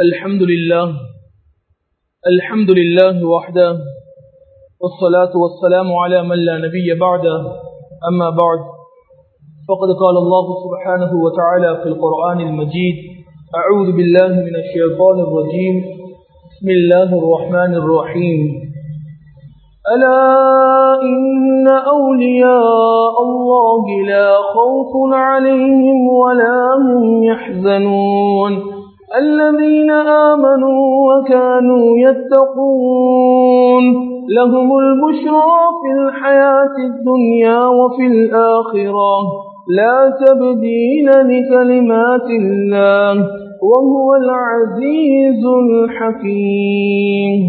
الحمد لله الحمد لله وحده والصلاة والسلام على من لا نبي بعده أما بعد فقد قال الله سبحانه وتعالى في القرآن المجيد أعوذ بالله من الشيطان الرجيم بسم الله الرحمن الرحيم ألا إن أولياء الله لا خوف عليهم ولا هم يحزنون الذين آمنوا وكانوا يتقون لهم البشرى في الحياة الدنيا وفي الآخرة لا تبدين لكلمات الله وهو العزيز الحكيم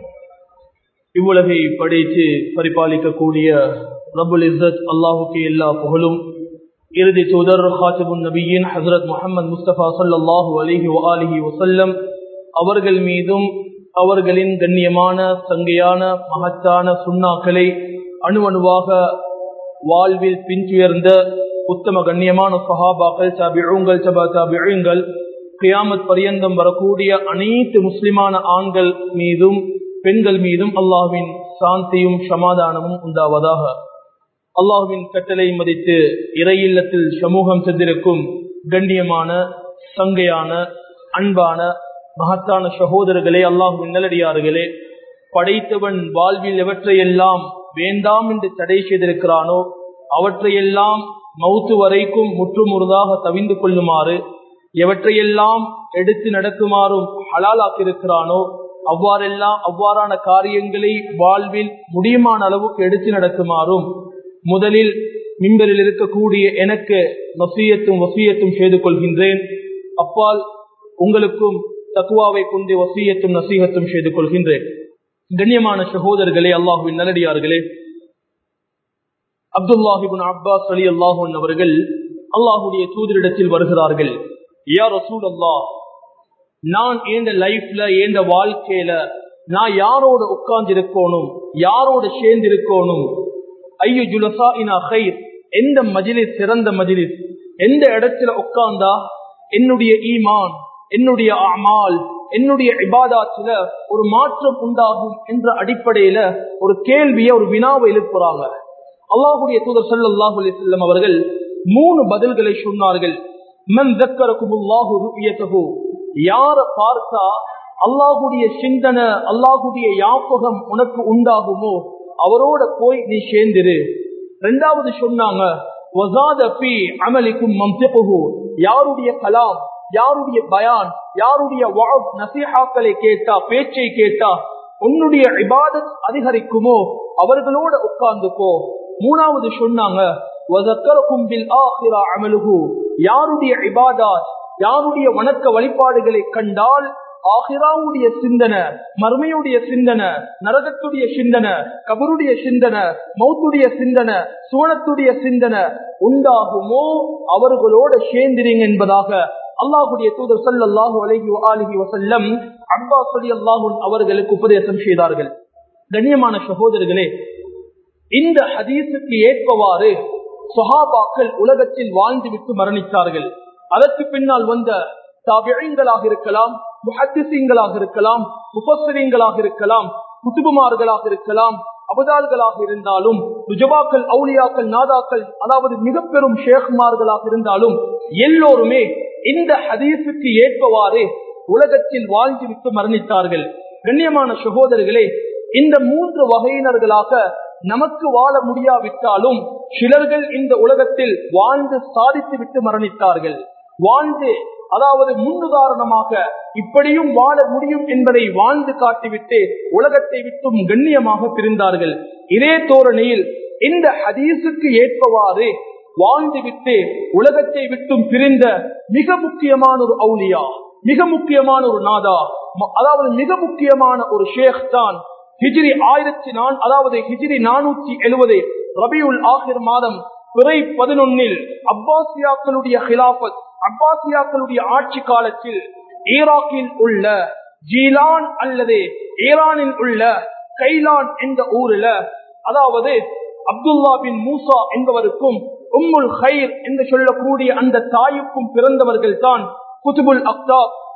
இவ்வுலகை படைத்து பரிபாலிக்கக்கூடிய ரபுல் இஸ்ஸத் அல்லாஹுக்கு எல்லா புகழும் இறுதி தூதர் ஹாத்திபுன் நபியின் ஹசரத் முகமது முஸ்தபா சல்லாஹூ அலிஹி அலிஹி வசல்லம் அவர்கள் மீதும் அவர்களின் கண்ணியமான சங்கையான மகத்தான சுண்ணாக்களை அணுவணுவாக வாழ்வில் பின்துயர்ந்த உத்தம கண்ணியமான சஹாபாக்கள் தபிழுங்கள் சபா தபிழுங்கள் கியாமத் பரியந்தம் வரக்கூடிய அனைத்து முஸ்லிமான ஆண்கள் மீதும் பெண்கள் மீதும் அல்லாஹுவின் சாந்தியும் சமாதானமும் உண்டாவதாக அல்லாஹுவின் கட்டளை மதித்து இறையில்லத்தில் சமூகம் சென்றிருக்கும் கண்ணியமான சங்கையான அன்பான மகத்தான சகோதரர்களே அல்லாஹுவின் நல்லடியார்களே படைத்தவன் வாழ்வில் எவற்றையெல்லாம் வேண்டாம் என்று தடை செய்திருக்கிறானோ அவற்றையெல்லாம் மவுத்து வரைக்கும் முற்றுமுறுதாக தவிந்து கொள்ளுமாறு எவற்றையெல்லாம் எடுத்து நடக்குமாறும் ஹலாலாக்கியிருக்கிறானோ அவ்வாறெல்லாம் அவ்வாறான காரியங்களை வாழ்வில் முடியுமான அளவுக்கு எடுத்து நடக்குமாறும் முதலில் மின்பரில் இருக்கக்கூடிய எனக்கு வசியத்தும் வசியத்தும் செய்து கொள்கின்றேன் அப்பால் உங்களுக்கும் தக்குவாவை கொண்டு வசியத்தும் நசீகத்தும் செய்து கொள்கின்றேன் கண்ணியமான சகோதரர்களே அல்லாஹுவின் நல்லடியார்களே அப்துல்லாஹிபின் அப்பாஸ் அலி அல்லாஹூன் அவர்கள் அல்லாஹுடைய தூதரிடத்தில் வருகிறார்கள் யார் ரசூல் அல்லாஹ் நான் ஏந்த லைஃப்ல ஏந்த வாழ்க்கையில நான் யாரோட உட்கார்ந்து இருக்கணும் யாரோட சேர்ந்து இருக்கணும் ஐயோ ஜுலசா இனா ஹைர் எந்த மஜிலிஸ் சிறந்த மஜிலிஸ் எந்த இடத்துல உட்கார்ந்தா என்னுடைய ஈமான் என்னுடைய அமால் என்னுடைய இபாதாத்துல ஒரு மாற்றம் உண்டாகும் என்ற அடிப்படையில ஒரு கேள்வியை ஒரு வினாவை எழுப்புறாங்க அல்லாஹுடைய தூதர் சல்லாஹூ அலிசல்லம் அவர்கள் மூணு பதில்களை சொன்னார்கள் மன் தக்கரகுமுல்லாஹு ருபியத்தகு யார பார்த்தா அல்லாஹுடைய சிந்தனை அல்லாஹுடைய யாபகம் உனக்கு உண்டாகுமோ அவரோட போய் நீ சேர்ந்துரு ரெண்டாவது சொன்னாங்க யாருடைய கலாம் யாருடைய பயான் யாருடைய நசீஹாக்களை கேட்டா பேச்சை கேட்டா உன்னுடைய இபாதத் அதிகரிக்குமோ அவர்களோட உட்கார்ந்துக்கோ மூணாவது சொன்னாங்க யாருடைய இபாதாத் யாருடைய வணக்க வழிபாடுகளை கண்டால் ஆஹிராவுடைய சிந்தனை மர்மையுடைய சிந்தனை நரகத்துடைய சிந்தனை கபருடைய சிந்தனை மௌத்துடைய சிந்தனை சுவனத்துடைய சிந்தனை உண்டாகுமோ அவர்களோட சேர்ந்திரீங்க என்பதாக அல்லாஹுடைய தூதர் சல்லாஹூ அலஹி அலஹி வசல்லம் அப்பா சொல்லி அல்லாஹூன் அவர்களுக்கு உபதேசம் செய்தார்கள் கண்ணியமான சகோதரர்களே இந்த ஹதீஸுக்கு ஏற்பவாறு சொஹாபாக்கள் உலகத்தில் வாழ்ந்துவிட்டு மரணித்தார்கள் அதற்கு பின்னால் வந்த தாபியங்களாக இருக்கலாம் முஹத்திசீங்களாக இருக்கலாம் முபஸ்வரீங்களாக இருக்கலாம் குத்துபுமார்களாக இருக்கலாம் அபதால்களாக இருந்தாலும் ருஜபாக்கள் அவுளியாக்கள் நாதாக்கள் அதாவது மிக பெரும் ஷேக்மார்களாக இருந்தாலும் எல்லோருமே இந்த ஹதீஸுக்கு ஏற்பவாறு உலகத்தில் வாழ்ந்துவிட்டு மரணித்தார்கள் கண்ணியமான சகோதரர்களே இந்த மூன்று வகையினர்களாக நமக்கு வாழ முடியாவிட்டாலும் சிலர்கள் இந்த உலகத்தில் வாழ்ந்து சாதித்து விட்டு மரணித்தார்கள் வாழ்ந்து அதாவது முன்னுதாரணமாக இப்படியும் வாழ முடியும் என்பதை வாழ்ந்து காட்டிவிட்டு உலகத்தை விட்டும் கண்ணியமாக பிரிந்தார்கள் இதே தோரணையில் இந்த ஹதீஸுக்கு ஏற்பவாறு வாழ்ந்துவிட்டு உலகத்தை விட்டும் பிரிந்த மிக முக்கியமான ஒரு அவுலியா மிக முக்கியமான ஒரு நாதா அதாவது மிக முக்கியமான ஒரு ஷேக் தான் ஹிஜிரி ஆயிரத்தி நான் அதாவது ஹிஜிரி நானூற்றி எழுபது ரபியுல் ஆகிர் மாதம் பிறை பதினொன்னில் அப்பாசியாக்களுடைய ஹிலாபத் அப்பாசியாக்களுடைய ஆட்சி காலத்தில் ஈராக்கில் உள்ள ஜீலான் அல்லது ஈரானில் உள்ள கைலான் என்ற ஊரில் அதாவது அப்துல்லா பின் மூசா என்பவருக்கும் உம்முல் ஹைர் என்று சொல்லக்கூடிய அந்த தாயுக்கும் பிறந்தவர்கள் தான் குதுபுல் அக்தாப்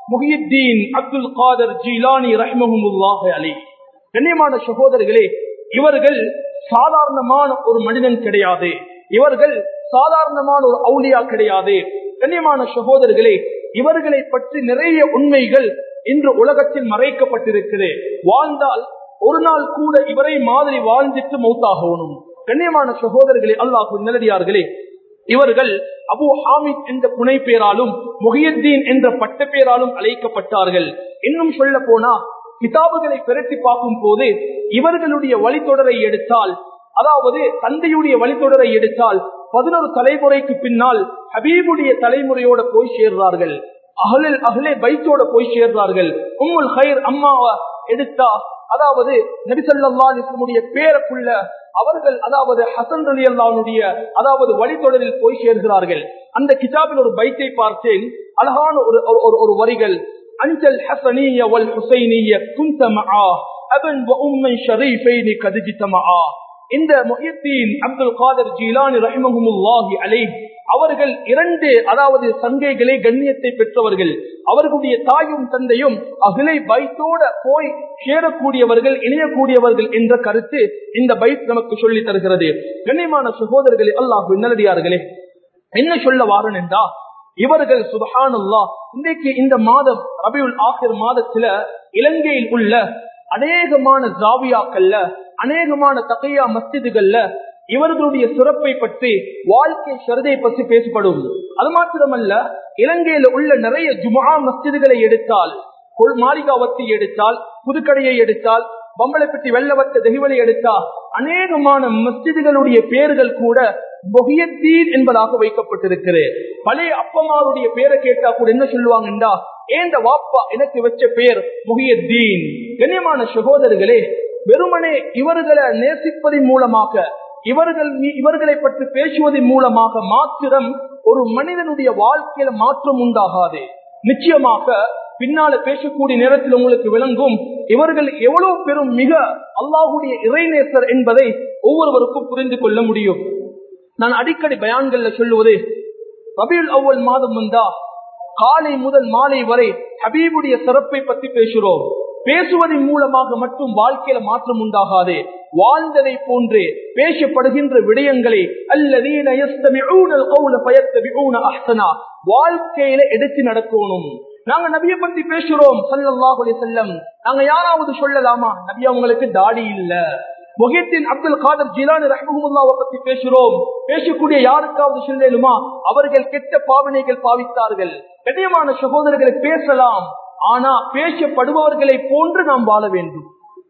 முஹியுத்தீன் அப்துல் காதர் ஜீலானி ரஹ்மஹுல்லாஹ் அலி கண்ணியமான சகோதரர்களே இவர்கள் சாதாரணமான ஒரு மனிதன் கிடையாது இவர்கள் சாதாரணமான ஒரு அவுலியா கிடையாது கண்ணியமான சகோதரர்களே இவர்களை பற்றி நிறைய உண்மைகள் இன்று உலகத்தில் மறைக்கப்பட்டிருக்கிறது வாழ்ந்தால் ஒரு நாள் கூட இவரை மாதிரி வாழ்ந்துட்டு மௌத்தாகணும் கண்ணியமான சகோதரர்களே அல்லாஹு நிலடியார்களே இவர்கள் அபு ஹாமித் என்ற புனை பெயராலும் முஹியத்தீன் என்ற பட்ட பெயராலும் அழைக்கப்பட்டார்கள் இன்னும் சொல்ல போனா கிதாபுகளை பிரட்டி பார்க்கும் போது இவர்களுடைய வழித்தொடரை எடுத்தால் அதாவது தந்தையுடைய வழித்தொடரை எடுத்தால் பதினொரு தலைமுறைக்கு பின்னால் ஹபீபுடைய தலைமுறையோட போய் சேர்றார்கள் அகலில் அகலே பைத்தோட போய் சேர்றார்கள் உம்முல் ஹைர் அம்மாவை எடுத்தா அதாவது நபிசல்லாவுடைய பேரக்குள்ள அவர்கள் அதாவது ஹசன் அலி அல்லாவுடைய அதாவது வழித்தொடரில் போய் சேர்கிறார்கள் அந்த கிதாபில் ஒரு பைத்தை பார்த்தேன் அழகான ஒரு ஒரு வரிகள் அஞ்சல் ஹசனிய வல் ஹுசைனிய குந்தமா அவன் உம்மன் ஷரீஃபைனி கதிஜித்தமா இந்த முஹித்தீன் அப்துல் காதர் ஜீலானி ரஹிமஹுல்லாஹி அலை அவர்கள் இரண்டு அதாவது சங்கைகளை கண்ணியத்தை பெற்றவர்கள் அவர்களுடைய தாயும் தந்தையும் அகிலை பைத்தோட போய் சேரக்கூடியவர்கள் இணையக்கூடியவர்கள் என்ற கருத்து இந்த பைத் நமக்கு சொல்லி தருகிறது கண்ணியமான சகோதரர்களே அல்லாஹ் நல்லடியார்களே என்ன சொல்ல வாரன் என்றா இவர்கள் சுபஹானுல்லா இன்றைக்கு இந்த மாதம் ரபியுல் ஆசிர் மாதத்துல இலங்கையில் உள்ள அநேகமான ஜாவியாக்கள்ல அநேகமான தகையா மஸ்ஜிதுகள்ல இவர்களுடைய சிறப்பை பற்றி வாழ்க்கை சரதை பற்றி பேசப்படும் அது மாத்திரமல்ல இலங்கையில உள்ள நிறைய ஜுமா மஸ்ஜிதுகளை எடுத்தால் மாளிகாவத்தை எடுத்தால் புதுக்கடையை எடுத்தால் பம்பளப்பட்டி வெள்ளவத்த தெய்வலை எடுத்தா அநேகமான மஸ்ஜிதுகளுடைய பெயர்கள் கூட பொகியத்தீன் என்பதாக வைக்கப்பட்டிருக்கிறது பழைய அப்பமாருடைய பேரை கேட்டா கூட என்ன சொல்லுவாங்கன்றா ஏந்த வாப்பா எனக்கு வச்ச பெயர் முகியத்தீன் கண்ணியமான சகோதரர்களே வெறுமனே இவர்களை நேசிப்பதன் மூலமாக இவர்கள் இவர்களை பற்றி பேசுவதன் மூலமாக மாத்திரம் ஒரு மனிதனுடைய வாழ்க்கையில மாற்றம் உண்டாகாது நிச்சயமாக பின்னால பேசக்கூடிய நேரத்தில் உங்களுக்கு விளங்கும் இவர்கள் எவ்வளவு பெரும் மிக அல்லாஹுடைய இறைநேசர் என்பதை ஒவ்வொருவருக்கும் புரிந்து கொள்ள முடியும் நான் அடிக்கடி பயான்கள்ல சொல்லுவது ரபியுல் அவ்வல் மாதம் வந்தா காலை முதல் மாலை வரை ஹபீபுடைய சிறப்பை பற்றி பேசுறோம் பேசுவதன் மூலமாக மட்டும் வாழ்க்கையில மாற்றம் உண்டாகாது வாழ்ந்ததை போன்று பேசப்படுகின்ற விடயங்களை அல்லதீன வாழ்க்கையில எடுத்து நடக்கணும் நாங்க நபிய பத்தி பேசுறோம் சல்லாஹ் செல்லம் நாங்க யாராவது சொல்லலாமா நபி அவங்களுக்கு தாடி இல்ல முகத்தின் அப்துல் காதர் ஜிலானி ரஹமுல்லாவை பத்தி பேசுறோம் பேசக்கூடிய யாருக்காவது சொல்லலுமா அவர்கள் கெட்ட பாவனைகள் பாவித்தார்கள் கண்ணியமான சகோதரர்களை பேசலாம் ஆனா பேசப்படுபவர்களை போன்று நாம் வாழ வேண்டும்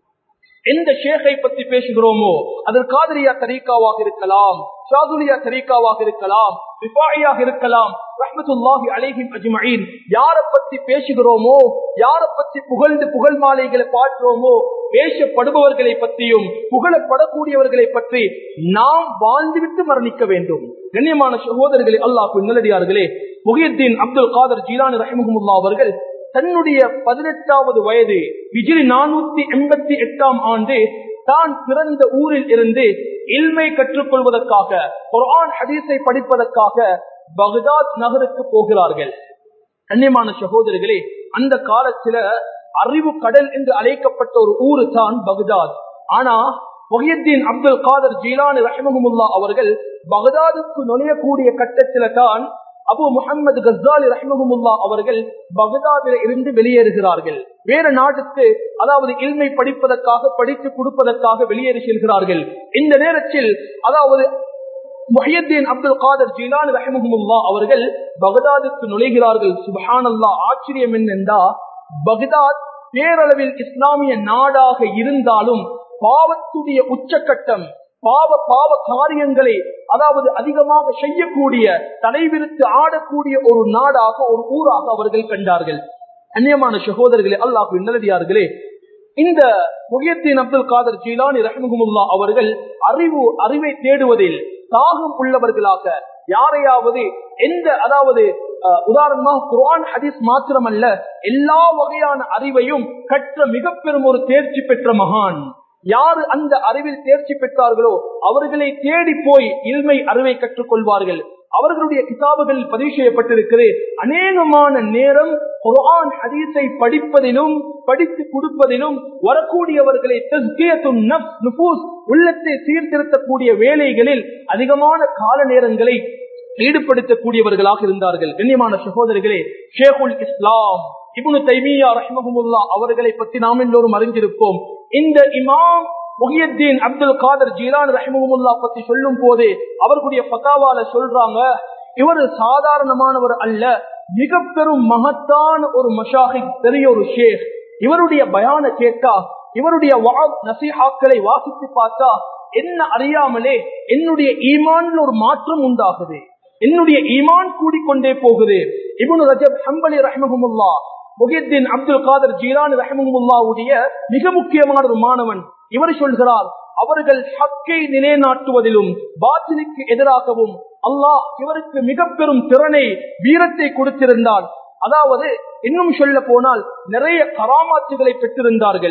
எந்த ஷேகை பத்தி பேசுகிறோமோ அது காதரியா தரீக்காவாக இருக்கலாம் ஷாதுலியா தரீக்காவாக இருக்கலாம் விபாயாக இருக்கலாம் ரஹமத்துல்லாஹி அலைஹிம் அஜ்மஈன் யார பத்தி பேசுகிறோமோ யார பத்தி புகழ்ந்து புகழ் மாலைகளை பாற்றுவோமோ பேசப்படுபவர்களை பற்றியும் புகழப்படக்கூடியவர்களை பற்றி நாம் வாழ்ந்துவிட்டு மரணிக்க வேண்டும் கண்ணியமான சகோதரர்களே அல்லாஹ் நல்லடியார்களே முகியத்தீன் அப்துல் காதர் ஜீலானி ரஹிமுல்லா அவர்கள் தன்னுடைய பதினெட்டாவது வயது விஜய் நானூத்தி எண்பத்தி எட்டாம் ஆண்டு தான் பிறந்த ஊரில் இருந்து இல்மை கற்றுக்கொள்வதற்காக குர்ஆன் ஹதீஸை படிப்பதற்காக பகதாத் நகருக்கு போகிறார்கள் கண்ணியமான சகோதரிகளே அந்த காலத்துல அறிவு கடல் என்று அழைக்கப்பட்ட ஒரு ஊரு தான் பகதாத் ஆனா மொஹியத்தீன் அப்துல் காதர் ஜீலானி ரஹிமஹமுல்லா அவர்கள் பகதாதுக்கு நுழையக்கூடிய கட்டத்தில தான் அபு முகமது கசாலி ரஹிமஹமுல்லா அவர்கள் பகதாதில இருந்து வெளியேறுகிறார்கள் வேற நாட்டுக்கு அதாவது இல்மை படிப்பதற்காக படித்து கொடுப்பதற்காக வெளியேறி செல்கிறார்கள் இந்த நேரத்தில் அதாவது முஹியத்தீன் அப்துல் காதர் ஜீலான் ரஹிமஹமுல்லா அவர்கள் பகதாதுக்கு நுழைகிறார்கள் சுபஹானல்லா ஆச்சரியம் என்னென்றா பகதாத் பேரளவில் இஸ்லாமிய நாடாக இருந்தாலும் பாவத்துடைய உச்சக்கட்டம் பாவ பாவ காரியங்களை அதாவது அதிகமாக செய்யக்கூடிய தலைவிரித்து ஆடக்கூடிய ஒரு நாடாக ஒரு ஊராக அவர்கள் கண்டார்கள் அந்நியமான சகோதரர்களே அல்லாஹ் நல்லடியார்களே இந்த முகியத்தின் அப்துல் காதர் ஜீலானி ரஹமுல்லா அவர்கள் அறிவு அறிவை தேடுவதில் தாகம் உள்ளவர்களாக யாரையாவது எந்த அதாவது உதாரணமாக குர்ஆன் ஹதீஸ் மாத்திரமல்ல எல்லா வகையான அறிவையும் கற்ற மிக பெரும் ஒரு தேர்ச்சி பெற்ற மகான் யாரு அந்த அறிவில் தேர்ச்சி பெற்றார்களோ அவர்களை தேடி போய் இல்மை அறிவை கற்றுக்கொள்வார்கள் அவர்களுடைய கிதாபுகளில் பதிவு செய்யப்பட்டிருக்கிறது அநேகமான நேரம் குர்ஆன் ஹதீஸை படிப்பதிலும் படித்து கொடுப்பதிலும் வரக்கூடியவர்களை தஸ்கியத்துன் நஃப்ஸ் நுஃபூஸ் உள்ளத்தை சீர்திருத்தக்கூடிய வேலைகளில் அதிகமான கால நேரங்களை ஈடுபடுத்தக்கூடியவர்களாக இருந்தார்கள் கண்ணியமான சகோதரர்களே ஷேகுல் இஸ்லாம் இப்னு தைமியா ரஹ்மஹுல்லா அவர்களை பற்றி நாம் எல்லோரும் அறிந்திருப்போம் இந்த இமாம் முஹியத்தீன் அப்துல் காதர் ஜீலான் ரஹிமுல்லா பத்தி சொல்லும் போதே அவர்களுடைய பத்தாவால சொல்றாங்க இவர் சாதாரணமானவர் அல்ல மிக பெரும் மகத்தான ஒரு மஷாஹிக் பெரிய ஒரு ஷேக் இவருடைய பயான கேட்டா இவருடைய நசிஹாக்களை வாசித்து பார்த்தா என்ன அறியாமலே என்னுடைய ஈமான்ல ஒரு மாற்றம் உண்டாகுது என்னுடைய ஈமான் கூடிக்கொண்டே போகுது இவனு ரஜப் ஹம்பலி ரஹ்மஹமுல்லா முஹியத்தீன் அப்துல் காதர் ஜீலான் ரஹமுல்லாவுடைய மிக முக்கியமான ஒரு மாணவன் இவர் சொல்கிறார் அவர்கள் ஹக்கை நிலைநாட்டுவதிலும் பாத்திலுக்கு எதிராகவும் அல்லாஹ் இவருக்கு மிக பெரும் திறனை வீரத்தை கொடுத்திருந்தார் அதாவது இன்னும் சொல்ல போனால் நிறைய கராமாத்துகளை பெற்றிருந்தார்கள்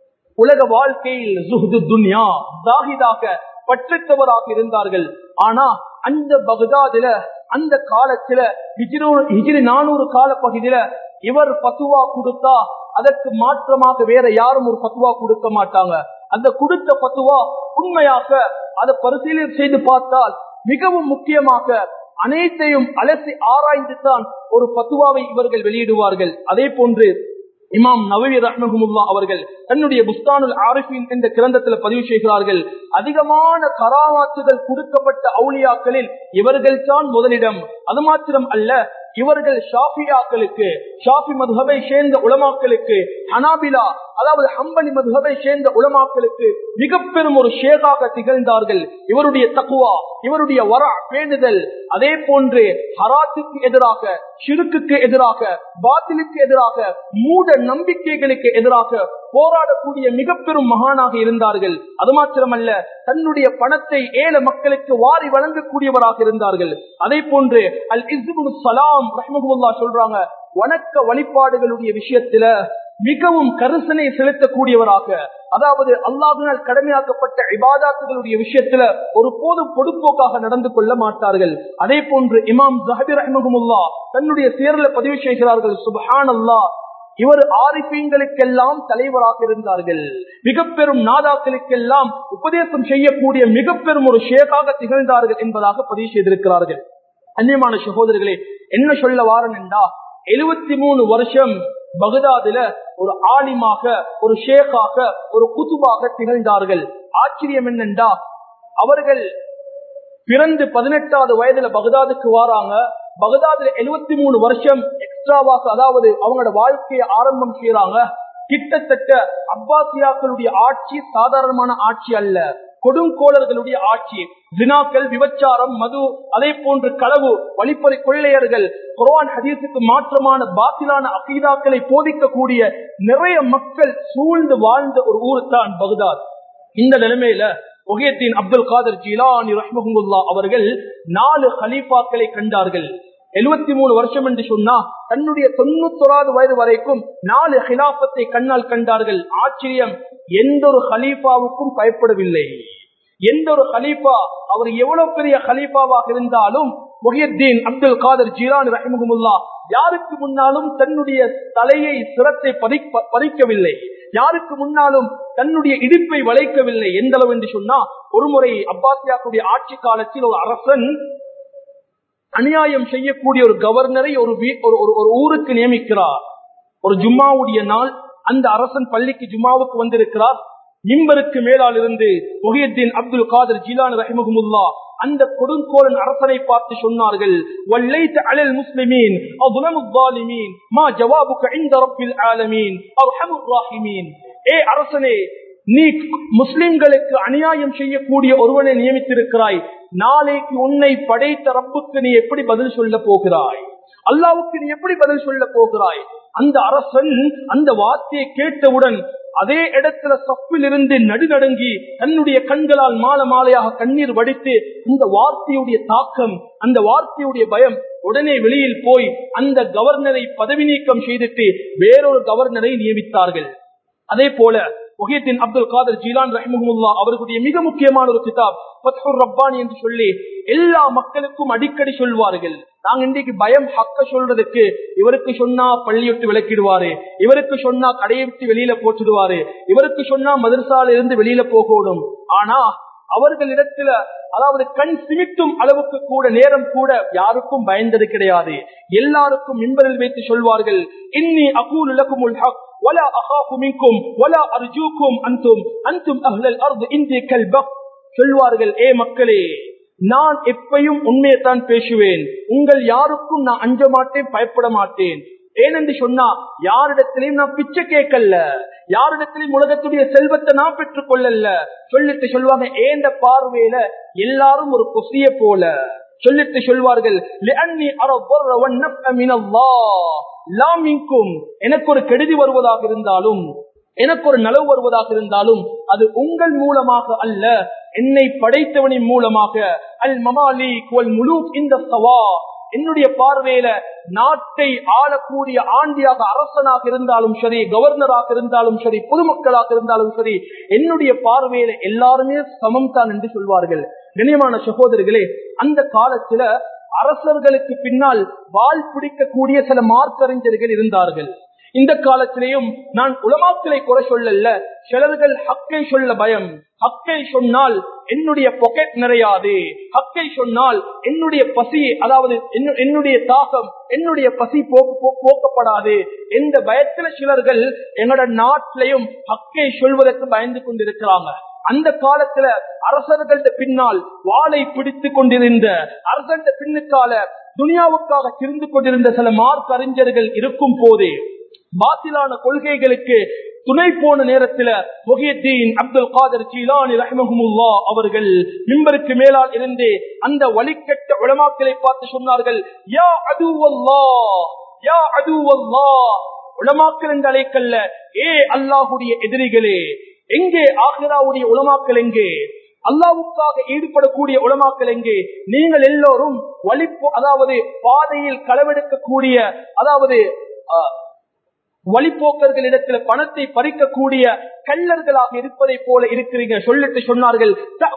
உலக வாழ்க்கையில் ஜுஹ்து துன்யா தாகிதாக பற்றத்தவராக இருந்தார்கள் ஆனா அந்த பகதாதுல அந்த காலத்துல ஹிஜிரி நானூறு கால பகுதியில இவர் பத்துவா கொடுத்தா அதற்கு மாற்றமாக வேற யாரும் ஒரு பத்துவா கொடுக்க மாட்டாங்க அந்த கொடுத்த பத்துவா உண்மையாக அதை பரிசீலனை செய்து பார்த்தால் மிகவும் முக்கியமாக அனைத்தையும் அலசி ஆராய்ந்து தான் ஒரு பத்துவாவை இவர்கள் வெளியிடுவார்கள் அதே போன்று இமாம் நவவி ரஹ்மஹமுல்லா அவர்கள் தன்னுடைய புஸ்தானுல் ஆரிஃபின் என்ற கிரந்தத்தில் பதிவு செய்கிறார்கள் அதிகமான கராமாத்துகள் கொடுக்கப்பட்ட அவுளியாக்களில் இவர்கள் தான் முதலிடம் அது மாத்திரம் அல்ல இவர்கள் ஷாஃபியாக்களுக்கு ஷாஃபி மதுஹபை சேர்ந்த உலமாக்களுக்கு ஹனாபிலா அதாவது ஹம்பலி மதுஹபை சேர்ந்த உலமாக்களுக்கு மிக பெரும் ஒரு ஷேகாக திகழ்ந்தார்கள் இவருடைய தக்குவா இவருடைய வர பேணுதல் அதே போன்று ஹராத்துக்கு எதிராக சிறுக்குக்கு எதிராக பாத்திலுக்கு எதிராக மூட நம்பிக்கைகளுக்கு எதிராக போராடக்கூடிய மிக பெரும் மகானாக இருந்தார்கள் அது மாத்திரமல்ல தன்னுடைய பணத்தை ஏழை மக்களுக்கு வாரி வழங்கக்கூடியவராக இருந்தார்கள் அதே போன்று அல் இஸ்புல் சலாம் ரஹ்மகுல்லா சொல்றாங்க வணக்க வழிபாடுகளுடைய விஷயத்துல மிகவும் கருசனை செலுத்தக்கூடியவராக அதாவது அல்லாஹினால் கடமையாக்கப்பட்ட இபாதாத்துகளுடைய விஷயத்துல ஒரு போதும் பொடுப்போக்காக நடந்து கொள்ள மாட்டார்கள் அதே போன்று இமாம் ஜஹபி ரஹ்மகுல்லா தன்னுடைய சேர்ல பதிவு செய்கிறார்கள் சுபஹான் அல்லா இவர் ஆரிப்பீங்களுக்கெல்லாம் தலைவராக இருந்தார்கள் மிக பெரும் நாதாக்களுக்கெல்லாம் உபதேசம் செய்யக்கூடிய மிக பெரும் ஒரு ஷேகாக திகழ்ந்தார்கள் என்பதாக பதிவு செய்திருக்கிறார்கள் அந்நியமான சகோதரர்களே என்ன சொல்ல வாரன் என்றா எழுபத்தி மூணு வருஷம் பகதாதுல ஒரு ஆலிமாக ஒரு ஷேக்காக ஒரு குத்துபாக திகழ்ந்தார்கள் ஆச்சரியம் என்னென்றா அவர்கள் பிறந்து பதினெட்டாவது வயதுல பகதாதுக்கு வாராங்க பகதாதுல எழுபத்தி மூணு வருஷம் எக்ஸ்ட்ராவாக அதாவது அவங்களோட வாழ்க்கையை ஆரம்பம் செய்யறாங்க கிட்டத்தட்ட அப்பாசியாக்களுடைய ஆட்சி சாதாரணமான ஆட்சி அல்ல கொடுங்கோளர்களுடைய ஆட்சி வினாக்கள் விபச்சாரம் மது அதே போன்று களவு வழிப்பறை கொள்ளையர்கள் குர்ஆன் ஹதீஸுக்கு மாற்றமான பாத்திலான அகீதாக்களை போதிக்கக்கூடிய நிறைய மக்கள் சூழ்ந்து வாழ்ந்த ஒரு ஊர் தான் பகுதாத் இந்த நிலைமையில ஒகேத்தின் அப்துல் காதர் ஜிலானி ரஹ்மஹுல்லா அவர்கள் நாலு ஹலீஃபாக்களை கண்டார்கள் எழுபத்தி மூணு வருஷம் என்று சொன்னா தன்னுடைய தொண்ணூத்தொராது வயது வரைக்கும் நாலு ஹிலாபத்தை கண்ணால் கண்டார்கள் ஆச்சரியம் எந்த ஒரு ஹலீஃபாவுக்கும் பயப்படவில்லை எந்த ஒரு ஹலீஃபா அவர் எவ்வளவு பெரிய ஹலீஃபாவாக இருந்தாலும் முஹியத்தீன் அப்துல் காதர் ஜீரான் ரஹிமுல்லா யாருக்கு முன்னாலும் தன்னுடைய தலையை சிரத்தை பறிக்கவில்லை யாருக்கு முன்னாலும் தன்னுடைய இடிப்பை வளைக்கவில்லை எந்த அளவு என்று சொன்னா ஒருமுறை அப்பாசியாக்குடைய ஆட்சி காலத்தில் ஒரு அரசன் அநியாயம் செய்யக்கூடிய ஒரு கவர்னரை ஒரு ஒரு ஊருக்கு நியமிக்கிறார் ஒரு ஜும்மாவுடைய நாள் அந்த அரசன் பள்ளிக்கு ஜும்மாவுக்கு வந்திருக்கிறார் மிம்பருக்கு மேலால் இருந்து முஹியத்தீன் அப்துல் காதர் ஜிலான் ரஹிமகுமுல்லா அந்த கொடுங்கோலன் அரசனை பார்த்து சொன்னார்கள் வல்லைத் அலல் முஸ்லிமீன் அظلم الظالمين ما جوابك عند رب العالمين ارحم الراحمين ஏ அரசனே நீ முஸ்லிம்களுக்கு அநியாயம் செய்யக்கூடிய ஒருவனை நியமித்திருக்கிறாய் நாளைக்கு உன்னை படைத்த ரப்புக்கு நீ எப்படி பதில் சொல்ல போகிறாய் அல்லாவுக்கு நீ எப்படி பதில் சொல்ல போகிறாய் அந்த அரசன் அந்த வார்த்தையை கேட்டவுடன் அதே இடத்துல சப்பில் இருந்து நடுநடுங்கி தன்னுடைய கண்களால் மாலை மாலையாக கண்ணீர் வடித்து இந்த வார்த்தையுடைய தாக்கம் அந்த வார்த்தையுடைய பயம் உடனே வெளியில் போய் அந்த கவர்னரை பதவி நீக்கம் செய்துட்டு வேறொரு கவர்னரை நியமித்தார்கள் அதே போல முஹியத்தின் அப்துல் காதர் ஜீலான் ரஹிமுல்லா அவர்களுடைய மிக முக்கியமான ஒரு கிதாப் ஃபத்ஹுர் ரப்பானி என்று சொல்லி எல்லா மக்களுக்கும் அடிக்கடி சொல்வார்கள் நாங்க இன்றைக்கு பயம் ஹக்க சொல்றதுக்கு இவருக்கு சொன்னா பள்ளியொட்டு விளக்கிடுவாரு இவருக்கு சொன்னா கடையை விட்டு வெளியில போட்டுடுவாரு இவருக்கு சொன்னா மதரசால இருந்து வெளியில போகணும் ஆனா அவர்களிடத்துல அதாவது கண் சிமிட்டும் அளவுக்கு கூட நேரம் கூட யாருக்கும் பயந்தது கிடையாது எல்லாருக்கும் மின்பரில் வைத்து சொல்வார்கள் இன்னி அகூல் லகுமுல் ஹக் ولا اخاف منكم ولا ارجوكم انتم انتم اهل الارض عندي كالبق சொல்வார்கள் ஏ மக்களே நான் எப்பையும் உண்மையைத்தான் பேசுவேன் உங்கள் யாருக்கும் நான் அஞ்ச மாட்டேன் பயப்பட மாட்டேன் ஏனென்று சொன்னா யாரிடத்திலையும் நான் பிச்சை கேட்கல யாரிடத்திலையும் உலகத்துடைய செல்வத்தை நான் பெற்றுக் கொள்ளல சொல்லிட்டு சொல்லுவாங்க ஏந்த பார்வையில எல்லாரும் ஒரு கொசிய போல சொல்லிட்டு சொல்வார்கள் எனக்கு ஒரு கெடுதி வருவதாக இருந்தாலும் எனக்கு ஒரு நலவு வருவதாக இருந்தாலும் அது உங்கள் மூலமாக அல்ல என்னை படைத்தவனின் மூலமாக அல் மமாலி முழு இந்த சவா என்னுடைய பார்வையில நாட்டை ஆளக்கூடிய ஆண்டியாக அரசனாக இருந்தாலும் சரி கவர்னராக இருந்தாலும் சரி பொதுமக்களாக இருந்தாலும் சரி என்னுடைய பார்வையில எல்லாருமே சமம் தான் என்று சொல்வார்கள் கண்ணியமான சகோதரர்களே அந்த காலத்துல அரசர்களுக்கு பின்னால் வாழ் பிடிக்கக்கூடிய சில மார்க்கறிஞர்கள் இருந்தார்கள் இந்த காலத்திலேயும் நான் உலமாக்களை குறை சொல்லல சிலர்கள் ஹக்கை சொல்ல பயம் ஹக்கை சொன்னால் என்னுடைய பொக்கெட் நிறையாது ஹக்கை சொன்னால் என்னுடைய பசி அதாவது என்னுடைய தாகம் என்னுடைய பசி போக்கப்படாது எந்த பயத்துல சிலர்கள் எங்களோட நாட்டிலையும் ஹக்கை சொல்வதற்கு பயந்து கொண்டிருக்கிறாங்க அந்த காலத்துல அரசர்கள்ட்ட பின்னால் வாளை பிடித்துக் கொண்டிருந்த அரசர்கிட்ட பின்னுக்கால துனியாவுக்காக திரிந்து கொண்டிருந்த சில மார்க் அறிஞர்கள் இருக்கும் போதே பாத்திலான கொள்கைகளுக்கு துணை போன நேரத்தில் முகியத்தீன் அப்துல் காதர் சீலானி ரஹமஹமுல்லா அவர்கள் மிம்பருக்கு மேலால் இருந்து அந்த வழிகட்ட உளமாக்களை பார்த்து சொன்னார்கள் யா அதுவல்லா யா அதுவல்லா உளமாக்கல் என்று அழைக்கல்ல ஏ அல்லாஹுடைய எதிரிகளே எங்கே ஆகிராவுடைய உளமாக்கல் எங்கே அல்லாவுக்காக ஈடுபடக்கூடிய உளமாக்கல் எங்கே நீங்கள் எல்லோரும் வழிப்பு அதாவது பாதையில் களவெடுக்கக்கூடிய அதாவது வழிபோக்கர்களிடத்துல பணத்தை பறிக்கக்கூடிய கள்ளர்களாக இருப்பதை போல இருக்கிறீங்க சொல்லிட்டு சொன்னார்கள்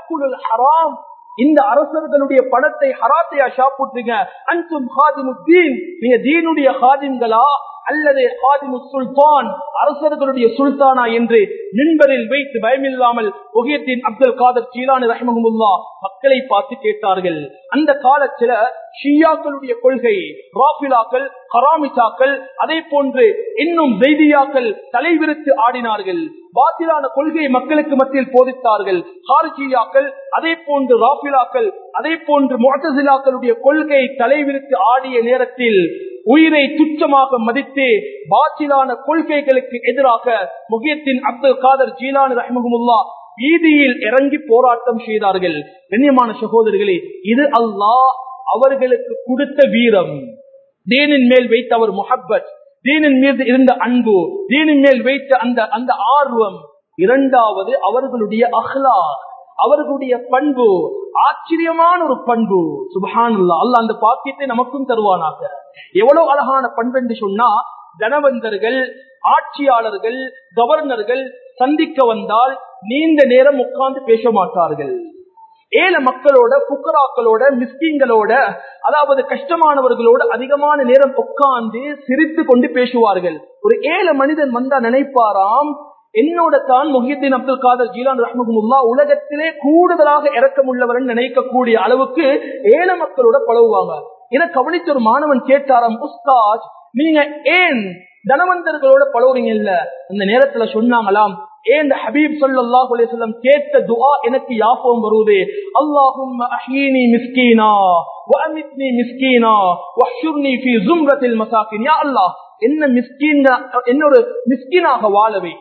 ஹராம் இந்த அரசர்களுடைய பணத்தை ஹராத்தையா சாப்பிட்டுறீங்க அன்சும் ஹாதிமுத்தீன் நீங்க தீனுடைய ஹாதிம்களா அல்லது ஹாதிமு சுல்தான் அரசர்களுடைய சுல்தானா என்று மின்பரில் வைத்து பயமில்லாமல் ஒகியத்தின் அப்துல் காதர் சீலானு ரஹமகுல்லா மக்களை பார்த்து கேட்டார்கள் அந்த காலத்துல ஷியாக்களுடைய கொள்கை ராபிலாக்கள் கராமிசாக்கள் அதே போன்று இன்னும் செய்தியாக்கள் தலைவிரித்து ஆடினார்கள் பாத்திலான கொள்கையை மக்களுக்கு மத்தியில் போதித்தார்கள் ஹார்ஜியாக்கள் அதே போன்று ராபிலாக்கள் அதே போன்று மொட்டசிலாக்களுடைய கொள்கையை தலைவிரித்து ஆடிய நேரத்தில் உயிரை துச்சமாக மதித்து பாத்திலான கொள்கைகளுக்கு எதிராக முகியத்தின் அப்துல் காதர் ஜீலான் ரஹமுல்லா வீதியில் இறங்கி போராட்டம் செய்தார்கள் கண்ணியமான சகோதரர்களே இது அல்லாஹ் அவர்களுக்கு கொடுத்த வீரம் தீனின் மேல் வைத்த அவர் முஹப்பத் தீனின் மீது இருந்த அன்பு தீனின் மேல் வைத்த அந்த அந்த ஆர்வம் இரண்டாவது அவர்களுடைய அஹ்லா அவர்களுடைய பண்பு ஆச்சரியமான ஒரு பண்பு சுபஹானுல்லா அல்ல அந்த பாக்கியத்தை நமக்கும் தருவானாக எவ்வளவு அழகான பண்பு என்று சொன்னா தனவந்தர்கள் ஆட்சியாளர்கள் கவர்னர்கள் சந்திக்க வந்தால் நீண்ட நேரம் உட்கார்ந்து பேச மாட்டார்கள் ஏழை மக்களோட புக்கராக்களோட மிஸ்கிங்களோட அதாவது கஷ்டமானவர்களோட அதிகமான நேரம் உட்கார்ந்து சிரித்து கொண்டு பேசுவார்கள் ஒரு ஏழை மனிதன் வந்தா நினைப்பாராம் என்னோட தான் முஹியத்தின் அப்துல் காதர் ஜீலான் ரஹ்மகுல்லா உலகத்திலே கூடுதலாக இறக்கம் உள்ளவர் நினைக்கக்கூடிய அளவுக்கு ஏழை மக்களோட பழகுவாங்க என கவனிச்ச ஒரு மாணவன் கேட்டாராம் உஸ்தாஜ் நீங்க ஏன் தனவந்தர்களோட பழகுறீங்க இல்ல அந்த நேரத்துல சொன்னாங்களாம் ஏன் ஹபீப் ஸல்லல்லாஹு அலைஹி வஸல்லம் கேட்ட துஆ எனக்கு ஞாபகம் வருது அல்லாஹும்ம அஹீனி மிஸ்கீனா வஅமித்னி மிஸ்கீனா வஹ்ஷுர்னி ஃபீ ஸும்ரத்தில் மசாகின் யா அல்லாஹ் என்ன மிஸ்கீன் என்ன ஒரு மிஸ்கீனாக வாழவே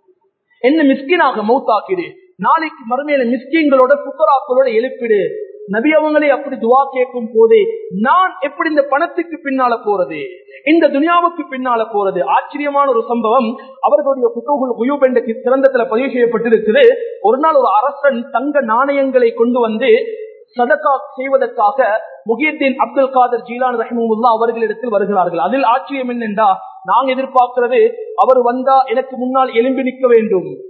என்ன மிஸ்கினாக மௌத்தாக்கிடு நாளைக்கு மறுமையில மிஸ்கின்களோட புக்கராக்களோட எழுப்பிடு நபி அவங்களே அப்படி துவா கேட்கும் போதே நான் எப்படி இந்த பணத்துக்கு பின்னால போறது இந்த துனியாவுக்கு பின்னால போறது ஆச்சரியமான ஒரு சம்பவம் அவர்களுடைய புத்தகங்கள் உயூப் என்ற சிறந்தத்துல பதிவு செய்யப்பட்டிருக்குது ஒரு நாள் ஒரு அரசன் தங்க நாணயங்களை கொண்டு வந்து சதக்கா செய்வதற்காக முகியத்தின் அப்துல் காதர் ஜீலான் ரஹிமுல்லா அவர்களிடத்தில் வருகிறார்கள் அதில் ஆச்சரியம் என்னென்றா நாங்க எதிர்பார்க்கிறது அவர் வந்தா எனக்கு முன்னால் எலும்பி நிற்க வேண்டும்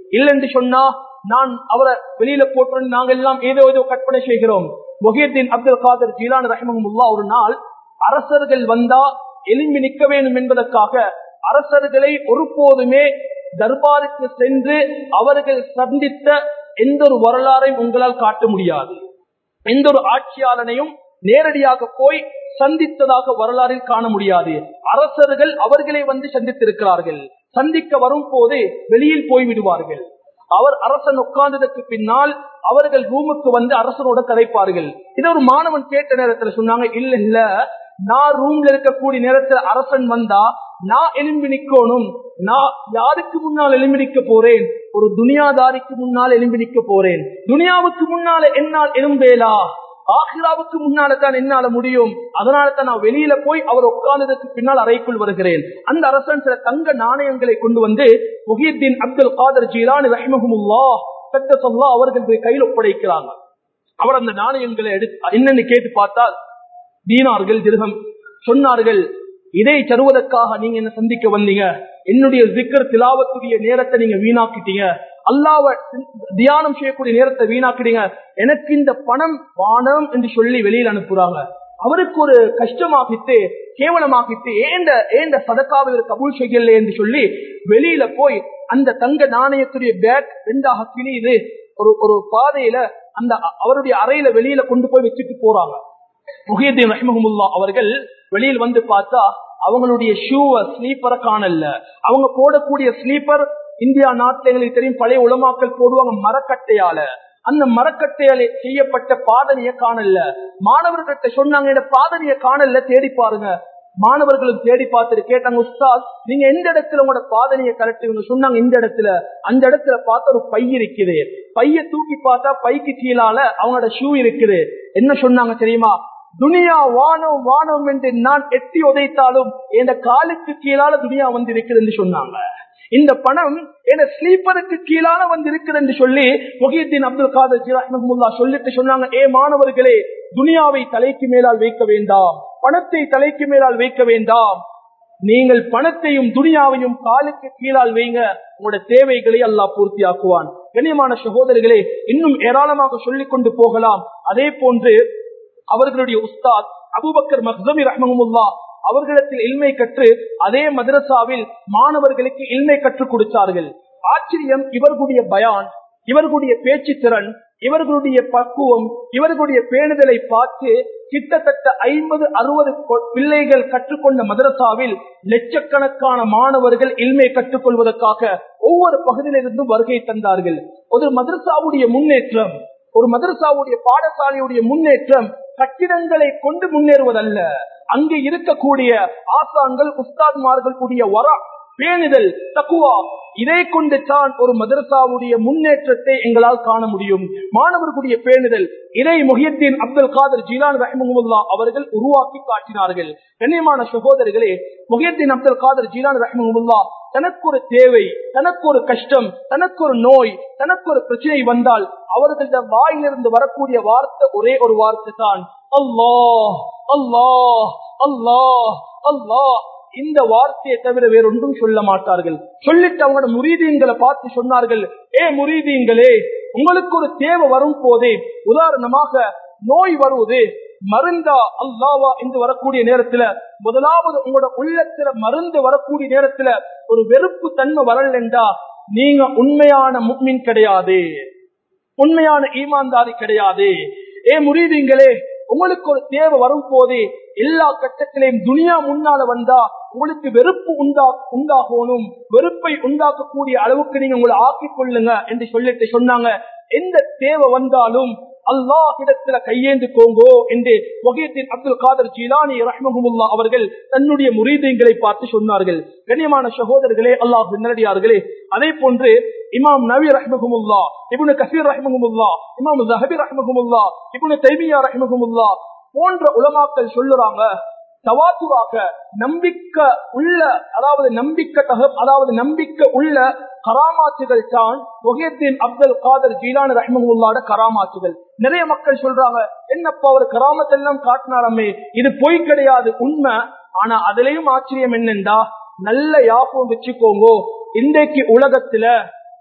இல்லைன்னு சொன்னா நான் அவரை வெளியில போட்டு நாங்க எல்லாம் ஏதோ ஏதோ கற்பனை செய்கிறோம் முஹியத்தின் அப்துல் காதர் ஜீலான் ரஹமமுல்லா ஒரு நாள் அரசர்கள் வந்தா எலும்பி நிற்க வேண்டும் என்பதற்காக அரசர்களை ஒருபோதுமே தர்பாருக்கு சென்று அவர்கள் சந்தித்த எந்த ஒரு வரலாறையும் உங்களால் காட்ட முடியாது எந்த ஒரு ஆட்சியாளனையும் நேரடியாக போய் சந்தித்ததாக வரலாறில் காண முடியாது அரசர்கள் அவர்களை வந்து சந்தித்திருக்கிறார்கள் சந்திக்க வரும் போது வெளியில் போய் விடுவார்கள் அவர் அரசன் உட்கார்ந்ததற்கு பின்னால் அவர்கள் ரூமுக்கு வந்து அரசனோட கதைப்பார்கள் இதை ஒரு மாணவன் கேட்ட நேரத்துல சொன்னாங்க இல்ல இல்ல நான் ரூம்ல இருக்கக்கூடிய நேரத்துல அரசன் வந்தா நான் எலும்பி நிக்கணும் நான் யாருக்கு முன்னால் எலும்பி நிக்க போறேன் ஒரு துனியாதாரிக்கு முன்னால் எலும்பி நிக்க போறேன் துனியாவுக்கு முன்னால என்னால் எலும்பேலா ஆஹிராவுக்கு முன்னால தான் என்னால முடியும் அதனால தான் நான் வெளியில போய் அவர் உட்கார்ந்ததற்கு பின்னால் அறைக்குள் வருகிறேன் அந்த அரசன் சில தங்க நாணயங்களை கொண்டு வந்து முஹியத்தின் அப்துல் காதர் ஜீலான் ரஹ்மஹமுல்லா சத்த சொல்லா அவர்கள் கையில் ஒப்படைக்கிறாங்க அவர் அந்த நாணயங்களை எடுத்து என்னன்னு கேட்டு பார்த்தால் தீனார்கள் திருகம் சொன்னார்கள் இதை தருவதற்காக நீங்க என்ன சந்திக்க வந்தீங்க என்னுடைய ஜிக்கர் திலாவத்துடைய நேரத்தை நீங்க வீணாக்கிட்டீங்க அல்லாவ தியானம் செய்யக்கூடிய நேரத்தை வீணாக்கிட்டீங்க எனக்கு இந்த பணம் வானம் என்று சொல்லி வெளியில் அனுப்புறாங்க அவருக்கு ஒரு கஷ்டமாகிட்டு கேவலமாகிட்டு ஏண்ட ஏண்ட சதக்காவை ஒரு கபூல் செய்யல என்று சொல்லி வெளியில போய் அந்த தங்க நாணயத்துடைய பேக் ரெண்டாக கிணியுது ஒரு ஒரு பாதையில அந்த அவருடைய அறையில வெளியில கொண்டு போய் வச்சுட்டு போறாங்க முஹியத்தீன் ரஹ்மஹமுல்லா அவர்கள் வெளியில் வந்து பார்த்தா அவங்களுடைய ஷூவை ஸ்லீப்பரை காணல அவங்க போடக்கூடிய ஸ்லீப்பர் இந்தியா நாட்டில் எங்களுக்கு தெரியும் பழைய உலமாக்கள் போடுவாங்க மரக்கட்டையால அந்த மரக்கட்டையால செய்யப்பட்ட பாதனைய காணல மாணவர்கிட்ட சொன்னாங்க இந்த பாதனைய காணல தேடி பாருங்க மாணவர்களும் தேடி பார்த்துட்டு கேட்டாங்க உஸ்தாத் நீங்க எந்த இடத்துல உங்களோட பாதனையை கரெக்ட் சொன்னாங்க இந்த இடத்துல அந்த இடத்துல பார்த்தா ஒரு பை இருக்குது பைய தூக்கி பார்த்தா பைக்கு கீழால அவங்களோட ஷூ இருக்குது என்ன சொன்னாங்க தெரியுமா துனியா வானம் வானம் என்று நான் எட்டி உதைத்தாலும் என் காலுக்கு கீழால துனியா வந்து என்று சொன்னாங்க இந்த பணம் என ஸ்லீப்பருக்கு கீழான வந்து இருக்குது என்று சொல்லி முகியத்தின் அப்துல் காதர் ஜிராஹமுல்லா சொல்லிட்டு சொன்னாங்க ஏ மாணவர்களே துனியாவை தலைக்கு மேலால் வைக்க வேண்டாம் பணத்தை தலைக்கு மேலால் வைக்க வேண்டாம் நீங்கள் பணத்தையும் துனியாவையும் காலுக்கு கீழால் வைங்க உங்களோட தேவைகளை அல்லாஹ் பூர்த்தியாக்குவான் கண்ணியமான சகோதரிகளே இன்னும் ஏராளமாக சொல்லிக் கொண்டு போகலாம் அதே போன்று அவர்களுடைய உஸ்தாத் அபுபக்கர் மஹ்சமி ரஹமுல்லா அவர்களிடத்தில் இல்மை கற்று அதே மதரசாவில் மாணவர்களுக்கு இல்மை கற்றுக் கொடுத்தார்கள் ஆச்சரியம் இவர்களுடைய பயான் இவர்களுடைய பேச்சு திறன் இவர்களுடைய பக்குவம் இவர்களுடைய பேணுதலை பார்த்து கிட்டத்தட்ட ஐம்பது அறுபது பிள்ளைகள் கற்றுக்கொண்ட மதரசாவில் லட்சக்கணக்கான மாணவர்கள் இல்மை கற்றுக்கொள்வதற்காக ஒவ்வொரு பகுதியிலிருந்தும் வருகை தந்தார்கள் ஒரு மதரசாவுடைய முன்னேற்றம் ஒரு மதரசாவுடைய பாடசாலையுடைய முன்னேற்றம் கட்டிடங்களை கொண்டு முன்னேறுவதல்ல அங்கே இருக்கக்கூடிய ஆசான்கள் உஸ்தாத்மார்கள் கூடிய வர பேணுதல் தக்குவா இதை கொண்டு தான் ஒரு மதரசாவுடைய முன்னேற்றத்தை எங்களால் காண முடியும் மாணவர்களுடைய பேணுதல் இதை முகியத்தின் அப்துல் காதர் ஜீலான் ரஹமுல்லா அவர்கள் உருவாக்கி காட்டினார்கள் கண்ணியமான சகோதரர்களே முகியத்தின் அப்துல் காதர் ஜீலான் ரஹமுல்லா தனக்கு ஒரு தேவை தனக்கு ஒரு கஷ்டம் தனக்கு ஒரு நோய் தனக்கு ஒரு பிரச்சனை வந்தால் அவர்களது வாயிலிருந்து வரக்கூடிய வார்த்தை ஒரே ஒரு வார்த்தை தான் அல்லாஹ் அல்லாஹ் அல்லாஹ் அல்லாஹ் இந்த வார்த்தையை தவிர வேறொன்றும் சொல்ல மாட்டார்கள் சொல்லிட்டு அவங்களோட முரீதீன்களை பார்த்து சொன்னார்கள் ஏ முரீதீன்களே உங்களுக்கு ஒரு தேவை வரும் போதே உதாரணமாக நோய் வருவது மருந்தா அல்லாவா என்று வரக்கூடிய நேரத்துல முதலாவது உங்களோட உள்ளத்துல மருந்து வரக்கூடிய நேரத்துல ஒரு வெறுப்பு தன்மை வரலண்டா நீங்க உண்மையான முக்மின் கிடையாது உண்மையான ஈமான்தாரி கிடையாது ஏ முரீதீங்களே உங்களுக்கு ஒரு தேவை வரும் போதே எல்லா கட்டத்திலையும் துனியா முன்னால வந்தா உங்களுக்கு வெறுப்பு உண்டா உண்டாகணும் வெறுப்பை உண்டாக்கக்கூடிய அளவுக்கு நீங்க உங்களை ஆக்கிக் கொள்ளுங்க என்று சொல்லிட்டு சொன்னாங்க எந்த தேவை வந்தாலும் அல்லாஹ் இடத்துல கையேந்து கோங்கோ என்று வகையத்தின் அப்துல் காதர் ஜீலானி ரஹ்மஹமுல்லா அவர்கள் தன்னுடைய முரீதங்களை பார்த்து சொன்னார்கள் கண்ணியமான சகோதரர்களே அல்லாஹ் நேரடியார்களே அதே போன்று இமாம் நவி ரஹ்மஹமுல்லா இபுனு கசீர் ரஹ்மஹமுல்லா இமாம் ஜஹபி ரஹ்மஹமுல்லா இபுனு தைமியா ரஹ்மஹமுல்லா போன்ற உலமாக்கள் சொல்லுறாங்க தவாத்துவாக நம்பிக்கை உள்ள அதாவது நம்பிக்கை தக அதாவது நம்பிக்கை உள்ள கராமாத்துகள் தான் ஒகேத்தின் அப்துல் காதர் ஜீலான ரஹ்மமுல்லாட கராமாத்துகள் நிறைய மக்கள் சொல்றாங்க என்னப்பா அவர் கராமத்தெல்லாம் காட்டினாரமே இது பொய் கிடையாது உண்மை ஆனா அதுலயும் ஆச்சரியம் என்னண்டா நல்ல யாபம் வச்சுக்கோங்க இன்றைக்கு உலகத்துல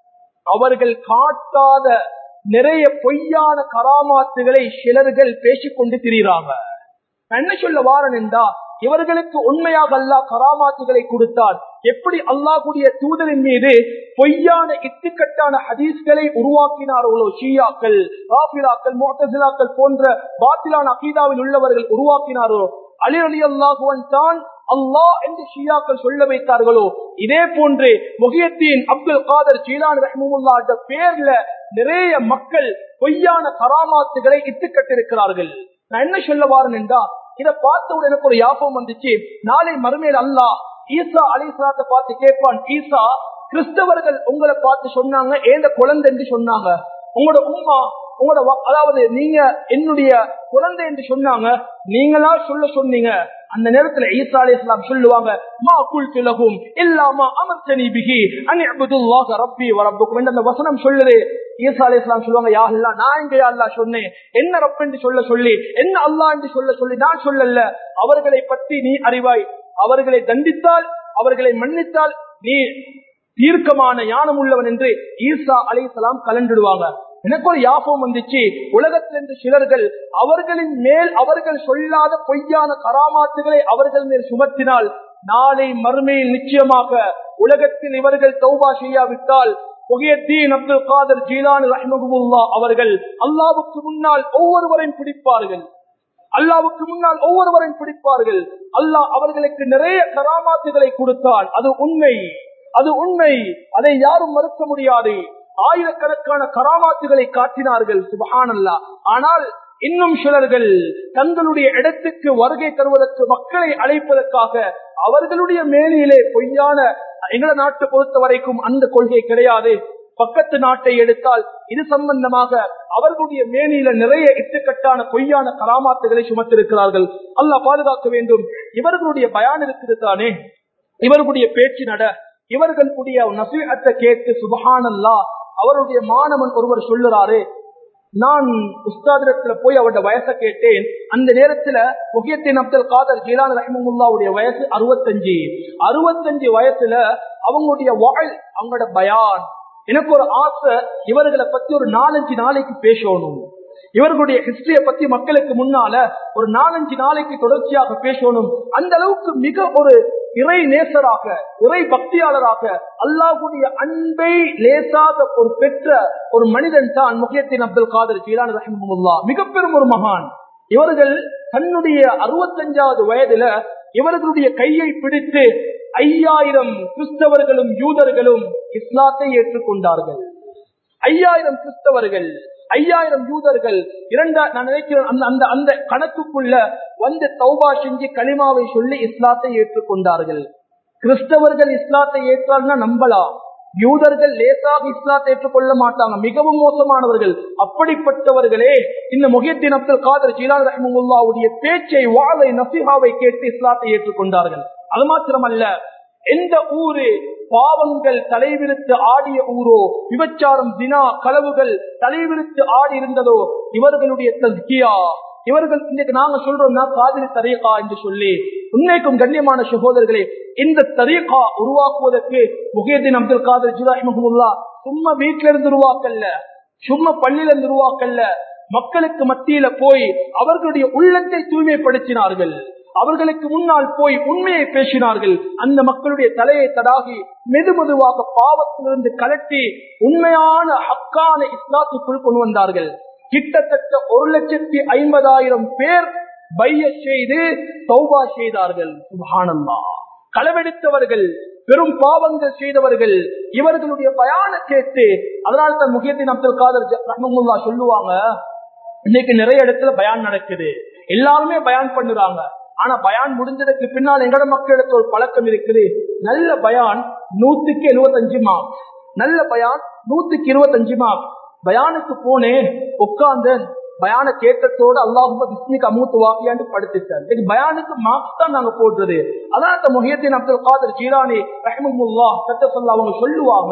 அவர்கள் காட்டாத நிறைய பொய்யான கராமாத்துகளை சிலர்கள் பேசிக்கொண்டு திரிகிறாங்க நான் என்ன சொல்ல வாரன் என்றா இவர்களுக்கு உண்மையாக அல்லாஹ் கராமாத்துகளை கொடுத்தால் எப்படி அல்லாஹுடைய தூதரின் மீது பொய்யான இட்டுக்கட்டான ஹதீஸ்களை உருவாக்கினார்களோ ஷியாக்கள் ராபிலாக்கள் மோட்டசிலாக்கள் போன்ற பாத்திலான அகீதாவில் உள்ளவர்கள் உருவாக்கினார்களோ அலி அலி அல்லாஹுவன் தான் அல்லாஹ் என்று ஷியாக்கள் சொல்ல வைத்தார்களோ இதே போன்று முகியத்தீன் அப்துல் காதர் ஜீலான் ரஹமுல்லா என்ற பேர்ல நிறைய மக்கள் பொய்யான கராமாத்துகளை இட்டுக்கட்டிருக்கிறார்கள் நான் என்ன சொல்ல வாரன் என்றா இதை பார்த்தவுடன் எனக்கு ஒரு யாபம் வந்துச்சு நாளை மறுமையில் அல்லாஹ் ஈசா அலிஸ்லாத்தை பார்த்து கேட்பான் ஈசா கிறிஸ்தவர்கள் உங்களை பார்த்து சொன்னாங்க ஏந்த குழந்தை என்று சொன்னாங்க உங்களோட உம்மா உங்களோட வ- அதாவது நீங்க என்னுடைய குழந்தை என்று சொன்னாங்க நீங்களா சொல்ல சொன்னீங்க அந்த நேரத்துல ஈசா அலி இஸ்லாம் சொல்லுவாங்க மா குல் திலகும் இல்லாமா அமர்த்தனி பிகி அன்அபுதுல்லாஹ ரப்பி வ ரப்புக்கும் என்று அந்த வசனம் சொல்லுது ஈசா அலி இஸ்லாம் சொல்லுவாங்க யா அல்லாஹ் நான் இங்க யா அல்லாஹ் சொன்னேன் என்ன ரப் என்று சொல்ல சொல்லி என்ன அல்லாஹ் என்று சொல்ல சொல்லி நான் சொல்லல அவர்களை பற்றி நீ அறிவாய் அவர்களை தண்டித்தால் அவர்களை மன்னித்தால் நீ தீர்க்கமான ஞானம் உள்ளவன் என்று ஈசா அலைசலாம் கலந்துடுவாங்க எனக்கு ஒரு யாபம் வந்துச்சு உலகத்திலிருந்து சிலர்கள் அவர்களின் மேல் அவர்கள் சொல்லாத பொய்யான கராமாத்துகளை அவர்கள் மேல் சுமத்தினால் நாளை மறுமையில் நிச்சயமாக உலகத்தில் இவர்கள் தௌபா செய்யாவிட்டால் முகியத்தீன் அப்துல் காதர் ஜீலான் ரஹ்மகுல்லா அவர்கள் அல்லாவுக்கு முன்னால் ஒவ்வொருவரையும் பிடிப்பார்கள் அல்லாவுக்கு முன்னால் ஒவ்வொருவரையும் பிடிப்பார்கள் அல்லாஹ் அவர்களுக்கு நிறைய கராமாத்துகளை கொடுத்தான் அது உண்மை அது உண்மை அதை யாரும் மறுக்க முடியாது ஆயிரக்கணக்கான கராமாத்துகளை காட்டினார்கள் சுபஹானல்லா ஆனால் இன்னும் சிலர்கள் தங்களுடைய இடத்துக்கு வருகை தருவதற்கு மக்களை அழைப்பதற்காக அவர்களுடைய மேலிலே பொய்யான எங்கள நாட்டை பொறுத்த வரைக்கும் அந்த கொள்கை கிடையாது பக்கத்து நாட்டை எடுத்தால் இது சம்பந்தமாக அவர்களுடைய மேனியில நிறைய இட்டுக்கட்டான பொய்யான கராமாத்துகளை சுமத்திருக்கிறார்கள் அல்லாஹ் பாதுகாக்க வேண்டும் இவர்களுடைய பயான் இருக்குது தானே இவர்களுடைய பேச்சு நட இவர்களுடைய நசீகத்தை கேட்டு சுபஹானல்லா அவருடைய மாணவன் ஒருவர் சொல்லுறாரு நான் உஸ்தாதிடத்துல போய் அவருடைய வயசை கேட்டேன் அந்த நேரத்துல முகியத்தின் அப்துல் காதர் ஜீலான் ரஹமுல்லாவுடைய வயசு அறுபத்தஞ்சு அறுபத்தஞ்சு வயசுல அவங்களுடைய வாழ் அவங்களோட பயான் எனக்கு ஒரு ஆசை இவர்களை பத்தி ஒரு நாலஞ்சு நாளைக்கு பேசணும் இவர்களுடைய ஹிஸ்டரிய பத்தி மக்களுக்கு முன்னால ஒரு நாலஞ்சு நாளைக்கு தொடர்ச்சியாக பேசணும் அந்த அளவுக்கு மிக ஒரு இறை நேசராக இறை பக்தியாளராக அல்லாஹுடைய அன்பை லேசாக ஒரு பெற்ற ஒரு மனிதன் தான் முகியத்தின் அப்துல் காதர் ஜீலான் ரஹமுல்லா மிக பெரும் ஒரு மகான் இவர்கள் தன்னுடைய அறுபத்தஞ்சாவது வயதுல இவர்களுடைய கையை பிடித்து ஐயாயிரம் கிறிஸ்தவர்களும் யூதர்களும் இஸ்லாத்தை ஏற்றுக்கொண்டார்கள் ஐயாயிரம் கிறிஸ்தவர்கள் ஐயாயிரம் யூதர்கள் இரண்டா நான் நினைக்கிறேன் அந்த அந்த அந்த கணக்குக்குள்ள வந்து தௌபா செஞ்சு களிமாவை சொல்லி இஸ்லாத்தை ஏற்றுக்கொண்டார்கள் கிறிஸ்தவர்கள் இஸ்லாத்தை ஏற்றால்னா நம்பலாம் யூதர்கள் லேசாக இஸ்லாத்தை ஏற்றுக்கொள்ள மாட்டாங்க மிகவும் மோசமானவர்கள் அப்படிப்பட்டவர்களே இந்த முகியத்தின் அப்துல் காதர் ஜீலான் ரஹமுல்லாவுடைய பேச்சை வாழை நசிஹாவை கேட்டு இஸ்லாத்தை ஏற்றுக்கொண்டார்கள் அது மாத்திரமல்ல எந்த ஊரு பாவங்கள் தலைவிரித்து ஆடிய ஊரோ விபச்சாரம் தினா களவுகள் தலைவிரித்து ஆடி இருந்ததோ இவர்களுடைய தஸ்கியா இவர்கள் இன்னைக்கு நாங்க சொல்றோம்னா காதிரி தரீகா என்று சொல்லி உண்மைக்கும் கண்ணியமான சகோதரர்களே இந்த தரீகா உருவாக்குவதற்கு முகேதீன் அப்துல் காதர் ஜுராஹிமஹமுல்லா சும்மா வீட்டில இருந்து உருவாக்கல்ல சும்மா பள்ளியில இருந்து உருவாக்கல்ல மக்களுக்கு மத்தியில போய் அவர்களுடைய உள்ளத்தை தூய்மைப்படுத்தினார்கள் அவர்களுக்கு முன்னால் போய் உண்மையை பேசினார்கள் அந்த மக்களுடைய தலையை தடாகி மெது மெதுவாக பாவத்திலிருந்து கலட்டி உண்மையான ஹக்கான இஸ்லாத்துக்குள் கொண்டு வந்தார்கள் கிட்டத்தட்ட ஒரு லட்சத்தி ஐம்பதாயிரம் பேர் பைய செய்து தௌபா செய்தார்கள் சுபானந்தா களவெடுத்தவர்கள் பெரும் பாவங்கள் செய்தவர்கள் இவர்களுடைய பயான கேட்டு அதனால தான் முகியத்தின் அப்துல் காதர் ரஹமுல்லா சொல்லுவாங்க இன்னைக்கு நிறைய இடத்துல பயான் நடக்குது எல்லாருமே பயான் பண்ணுறாங்க ஆனா பயான் முடிஞ்சதுக்கு பின்னால் எங்கட மக்களிடத்துல ஒரு பழக்கம் இருக்குது நல்ல பயான் நூத்துக்கு எழுபத்தஞ்சு மார்க் நல்ல பயான் நூத்துக்கு இருபத்தஞ்சு மார்க் பயானுக்கு போனேன் உட்கார்ந்து பயான கேட்டத்தோடு அல்லாஹும் விஸ்மிக்கு அமூத்து வாக்கியாண்டு படுத்துட்டார் இன்னைக்கு பயானுக்கு மார்க்ஸ் தான் நாங்க போடுறது அதான் முஹியத்தின் அப்துல் காதர் ஜீரானி ரஹமுல்லா சட்ட சொல்ல அவங்க சொல்லுவாங்க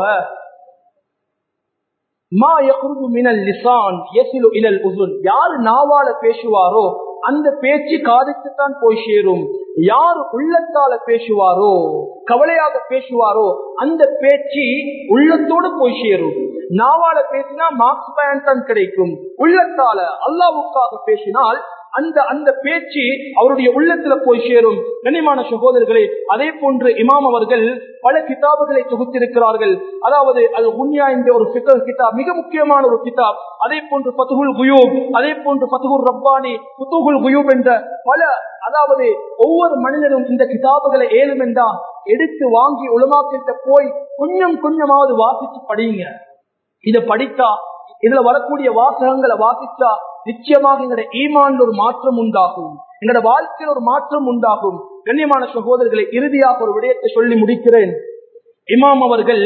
மா யக்ருஜு மினல் லிசான் யஸிலு இலல் உஸுன் யார் நாவால பேசுவாரோ அந்த பேச்சு காதுக்குத்தான் போய் சேரும் யார் உள்ளத்தால பேசுவாரோ கவலையாக பேசுவாரோ அந்த பேச்சு உள்ளத்தோடு போய் சேரும் நாவால பேசினா மார்க்ஸ் பயன் தான் கிடைக்கும் உள்ளத்தால அல்லாவுக்காக பேசினால் அந்த அந்த பேச்சு அவருடைய உள்ளத்துல போய் சேரும் கண்ணியமான சகோதரர்களே அதே போன்று இமாம் அவர்கள் பல கிதாபுகளை தொகுத்திருக்கிறார்கள் அதாவது அல் உன்யா என்ற ஒரு ஃபிக்ர் கிதாப் மிக முக்கியமான ஒரு கிதாப் அதே போன்று பத்துகுல் குயூப் அதே போன்று பத்துகுல் ரப்பானி புத்துகுல் குயூப் என்ற பல அதாவது ஒவ்வொரு மனிதனும் இந்த கிதாபுகளை ஏழும் என்றா எடுத்து வாங்கி உலமாக்கிட்ட போய் கொஞ்சம் கொஞ்சமாவது வாசிச்சு படியுங்க இதை படித்தா இதுல வரக்கூடிய வாசகங்களை வாசிச்சா நிச்சயமாக எங்களுடைய ஈமான் ஒரு மாற்றம் உண்டாகும் எங்களோட வாழ்க்கையில் ஒரு மாற்றம் உண்டாகும் கண்ணியமான சகோதரர்களை இறுதியாக ஒரு விடயத்தை சொல்லி முடிக்கிறேன் இமாம் அவர்கள்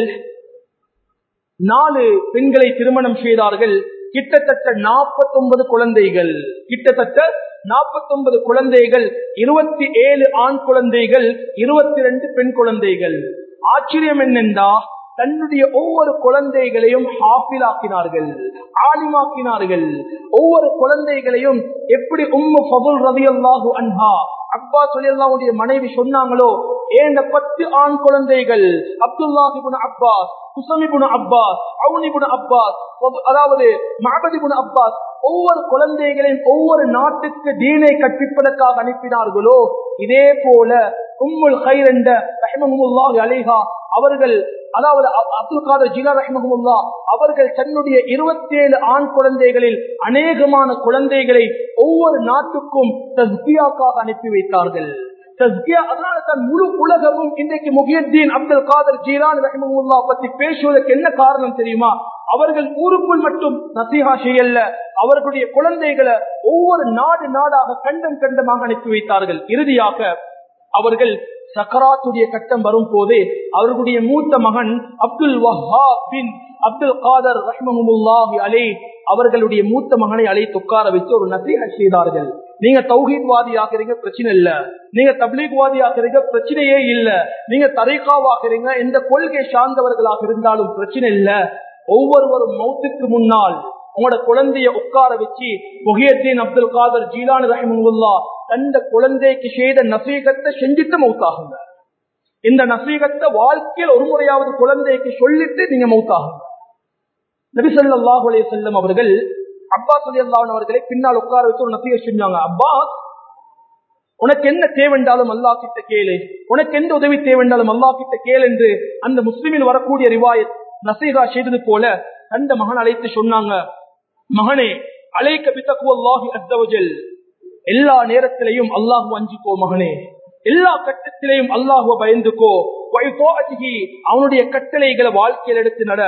நாலு பெண்களை திருமணம் செய்தார்கள் கிட்டத்தட்ட நாற்பத்தி ஒன்பது குழந்தைகள் கிட்டத்தட்ட நாற்பத்தி ஒன்பது குழந்தைகள் இருபத்தி ஏழு ஆண் குழந்தைகள் இருபத்தி ரெண்டு பெண் குழந்தைகள் ஆச்சரியம் என்னென்றா தன்னுடைய ஒவ்வொரு குழந்தைகளையும் ஹாஃபிலாக்கினார்கள் ஆலிமாக்கினார்கள் ஒவ்வொரு குழந்தைகளையும் எப்படி உம்மு ஃபபுல் ரவி அல்லாஹு அன்ஹா அப்பா சொல்லி அல்லாவுடைய மனைவி சொன்னாங்களோ ஏண்ட பத்து ஆண் குழந்தைகள் Abdullah ibn Abbas Qutham ibn Abbas Awn ibn Abbas அதாவது மகபதிபுன் அப்பாஸ் ஒவ்வொரு குழந்தைகளையும் ஒவ்வொரு நாட்டுக்கு தீனை கற்பிப்பதற்காக அனுப்பினார்களோ இதே போல உம்முல் ஹைர் என்ற ரஹ்மஹுல்லாஹி அலைஹா அவர்கள் அதாவது அப்துல் காதர் ஜிலா ரஹ்மஹுல்லா அவர்கள் தன்னுடைய இருபத்தி ஏழு ஆண் குழந்தைகளில் அநேகமான குழந்தைகளை ஒவ்வொரு நாட்டுக்கும் தஸ்கியாக்காக அனுப்பி வைத்தார்கள் அதனால தான் முழு உலகமும் இன்றைக்கு முகியத்தீன் அப்துல் காதர் ஜீரான் ரஹிமுல்லா பத்தி பேசுவதற்கு என்ன காரணம் தெரியுமா அவர்கள் ஊருக்குள் மட்டும் நசீஹா செய்யல அவர்களுடைய குழந்தைகளை ஒவ்வொரு நாடு நாடாக கண்டம் கண்டமாக அனுப்பி வைத்தார்கள் இறுதியாக அவர்கள் சக்கராத்துடைய கட்டம் வரும் போதே அவர்களுடைய மூத்த மகன் அப்துல் வஹா பின் அப்துல் காதர் ரஹ்மஹுல்லாஹி அலே அவர்களுடைய மூத்த மகனை அழைத்து உட்கார வச்சு ஒரு நசீஹ செய்தார்கள் நீங்க தௌஹீத்வாதி ஆகிறீங்க பிரச்சனை இல்ல நீங்க தப்லீக்வாதி ஆகிறீங்க பிரச்சனையே இல்ல நீங்க தரைக்காவாகிறீங்க எந்த கொள்கை சார்ந்தவர்களாக இருந்தாலும் பிரச்சனை இல்ல ஒவ்வொருவரும் மௌத்துக்கு முன்னால் உங்களோட குழந்தைய உட்கார வச்சு முகியத்தீன் அப்துல் காதர் ஜீலான் ரஹிமுல்லா தந்த குழந்தைக்கு செய்த நசீகத்தை செஞ்சுட்டு மௌத்தாகுங்க இந்த நசீகத்தை வாழ்க்கையில் ஒரு முறையாவது குழந்தைக்கு சொல்லிட்டு நீங்க மௌத்தாகுங்க நபிசல்லாஹு அலே செல்லம் அவர்கள் அப்பா சொல்லி அல்லாஹன் அவர்களை பின்னால் உட்கார வச்சு ஒரு நசீக செஞ்சாங்க அப்பா உனக்கு என்ன தேவைண்டாலும் அல்லா கிட்ட கேளு உனக்கு எந்த உதவி தேவைண்டாலும் அல்லா கிட்ட கேளு என்று அந்த முஸ்லிமில் வரக்கூடிய ரிவாயத் நசீகா செய்தது போல அந்த மகன் அழைத்து சொன்னாங்க மகனே அழைக்க பித்தக்குவல்லாஹி அத்தவஜல் எல்லா நேரத்திலையும் அல்லாஹு அஞ்சிக்கோ மகனே எல்லா கட்டத்திலையும் அல்லாஹுவ பயந்துக்கோ அவனுடைய கட்டளைகளை வாழ்க்கையில் எடுத்து நட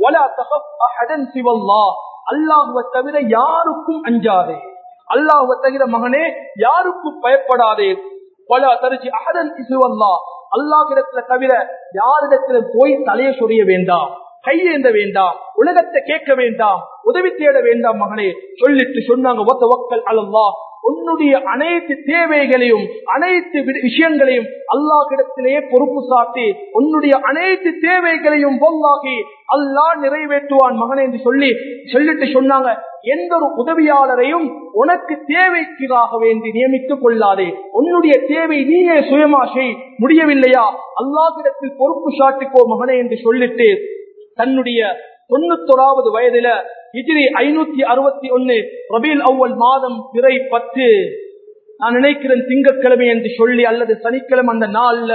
அல்லாஹுவ தவிர யாருக்கும் அஞ்சாதே அல்லாஹுவ தவிர மகனே யாருக்கும் பயப்படாதே பல தரிசி அகதன் இசுவல்லா அல்லாஹிடத்துல தவிர யாரிடத்துல போய் தலையை சொரிய வேண்டாம் கையேந்த வேண்டாம் உலகத்தை கேட்க வேண்டாம் உதவி தேட வேண்டாம் மகனே சொல்லிட்டு சொன்னாங்க ஒத்த ஒக்கல் அல்லா உன்னுடைய அனைத்து தேவைகளையும் அனைத்து விஷயங்களையும் அல்லாஹிடத்திலேயே பொறுப்பு சாட்டி உன்னுடைய அனைத்து தேவைகளையும் பொல்லாகி அல்லாஹ் நிறைவேற்றுவான் மகனே என்று சொல்லி சொல்லிட்டு சொன்னாங்க எந்த ஒரு உதவியாளரையும் உனக்கு தேவைக்காக வேண்டி நியமித்துக் கொள்ளாதே உன்னுடைய தேவை நீயே சுயமா செய் முடியவில்லையா அல்லாஹிடத்தில் பொறுப்பு சாட்டிக்கோ மகனே என்று சொல்லிட்டு தன்னுடைய தொண்ணூத்தொராவது வயதுல இஜிரி ஐநூத்தி அறுபத்தி ஒன்னு ரபீல் அவ்வல் மாதம் பிறை பத்து நான் நினைக்கிறேன் திங்கட்கிழமை என்று சொல்லி அல்லது சனிக்கிழமை அந்த நாள்ல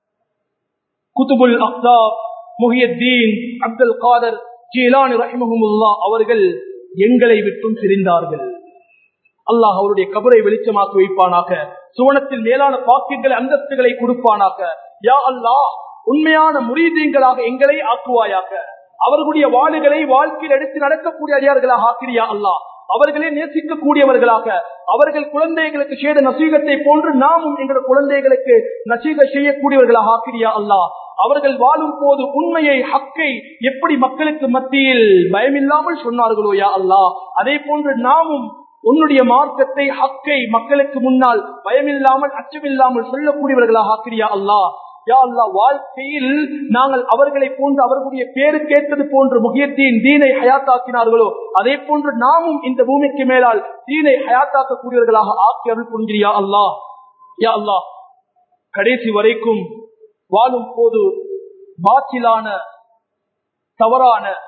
குதுபுல் அப்தாப் முஹியத்தீன் அப்துல் காதர் ஜீலானி ரஹிமஹமுல்லா அவர்கள் எங்களை விட்டும் பிரிந்தார்கள் அல்லாஹ் அவருடைய கபரை வெளிச்சமாக்கி வைப்பானாக சுவனத்தில் மேலான பாக்கியங்களை அந்தஸ்துகளை கொடுப்பானாக யா அல்லாஹ் உண்மையான முரீதீங்களாக எங்களை ஆக்குவாயாக அவர்களுடைய வாளுகளை வாழ்க்கையில் எடுத்து நடக்கக்கூடிய அடியார்களாக ஆக்கிரியா அல்லாஹ் அவர்களே நேசிக்கக்கூடியவர்களாக அவர்கள் குழந்தைகளுக்கு செய்த நசீகத்தை போன்று நாமும் எங்கள் குழந்தைகளுக்கு நசீக செய்யக்கூடியவர்களாக ஆக்கிரியா அல்லாஹ் அவர்கள் வாழும் போது உண்மையை ஹக்கை எப்படி மக்களுக்கு மத்தியில் பயமில்லாமல் சொன்னார்களோ யா அல்லாஹ் அதே போன்று நாமும் உன்னுடைய மார்க்கத்தை ஹக்கை மக்களுக்கு முன்னால் பயமில்லாமல் அச்சமில்லாமல் சொல்லக்கூடியவர்களாக ஆக்கிரியா அல்லாஹ் யா அல்லா வாழ்க்கையில் நாங்கள் அவர்களை போன்று அவர்களுடைய பேரு கேட்டது போன்று முகியத்தின் தீனை ஹயாத்தாக்கினார்களோ அதே போன்று நாமும் இந்த பூமிக்கு மேலால் தீனை ஹயாத்தாக்கக்கூடியவர்களாக ஆக்கி அருள் புரிஞ்சிரியா அல்லா யா அல்லா கடைசி வரைக்கும் வாழும் போது பாச்சிலான தவறான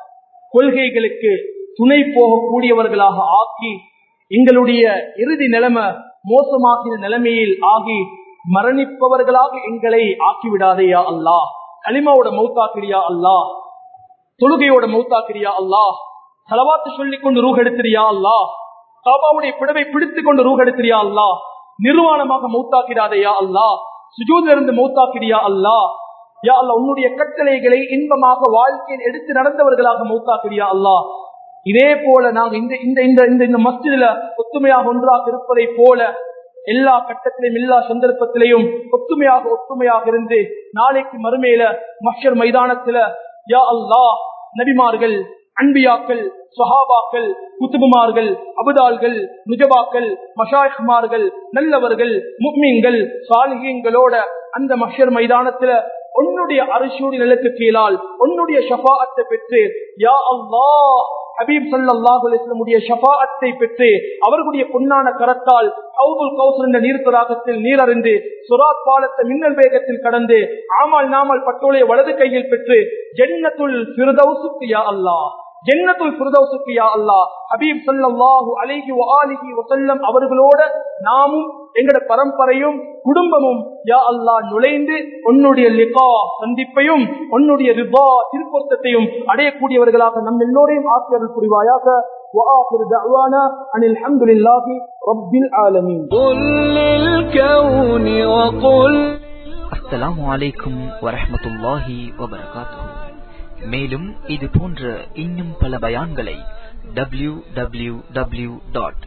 கொள்கைகளுக்கு துணை போகக்கூடியவர்களாக ஆக்கி எங்களுடைய இறுதி நிலைமை மோசமாகிற நிலைமையில் ஆகி மரணிப்பவர்களாக எங்களை ஆக்கிவிடாதேயா அல்லாஹ் களிமாவோட மௌத்தாக்கிறியா அல்லாஹ் தொழுகையோட மௌத்தாக்கிறியா அல்லாஹ் தலவாத்து சொல்லிக் கொண்டு ரூஹ் எடுத்திரியா அல்லாஹ் காபாவுடைய பிடவை பிடித்துக் கொண்டு ரூஹ் எடுத்திரியா அல்லாஹ் நிர்வாணமாக மௌத்தாக்கிடாதையா அல்லாஹ் சுஜூதிலிருந்து இருந்து மௌத்தாக்கிறியா அல்லாஹ் யா அல்லா உன்னுடைய கட்டளைகளை இன்பமாக வாழ்க்கையில் எடுத்து நடந்தவர்களாக மௌத்தாக்கிறியா அல்லாஹ் இதே போல நாங்க இந்த இந்த இந்த இந்த இந்த மஸ்ஜிதுல ஒத்துமையாக ஒன்றாக இருப்பதை போல எல்லா கட்டத்திலையும் எல்லா சந்தர்ப்பத்திலையும் ஒத்துமையாக ஒத்துமையாக இருந்து நாளைக்கு மறுமையில மஷர் மைதானத்துல யா அல்லாஹ் நபிமார்கள் அன்பியாக்கள் சுஹாபாக்கள் குத்துபுமார்கள் அபுதால்கள் நுஜபாக்கள் மஷாய்மார்கள் நல்லவர்கள் முக்மீன்கள் சாலிகங்களோட அந்த மஷர் மைதானத்துல உன்னுடைய அரசூடி நிலக்கு கீழால் உன்னுடைய ஷபாஅத்தை பெற்று யா அல்லாஹ் ஹபீப் சல்லாஹு அலிஸ்லமுடைய ஷபாஅத்தை பெற்று அவர்களுடைய பொன்னான கரத்தால் ஹவுதுல் கௌசர் என்ற நீர் தடாகத்தில் நீர் அறிந்து சுராத் பாலத்தை மின்னல் வேகத்தில் கடந்து ஆமால் நாமல் பட்டோலை வலது கையில் பெற்று ஜென்னத்துல் பிரதௌசுக்கு யா அல்லாஹ் ஜென்னத்துல் பிரதௌசுக்கு யா அல்லாஹ் ஹபீப் சல்லாஹூ அலைஹி வஆலிஹி வஸல்லம் அவர்களோட நாமும் எங்கட பரம்பரையும் குடும்பமும் யா அல்லாஹ் நுழைந்து உன்னுடைய லிகா சந்திப்பையும் உன்னுடைய ரிபா திருப்பொருத்தத்தையும் அடையக்கூடியவர்களாக நம் எல்லோரையும் ஆசிரியர்கள் புரிவாயாக وآخر دعوانا أن الحمد لله رب العالمين قل للكون وقل அஸ்ஸலாமு அலைக்கும் வரஹ்மத்துல்லாஹி வபரகாத்துஹு மேலும் இது போன்ற இன்னும் பல பயான்களை W W W dot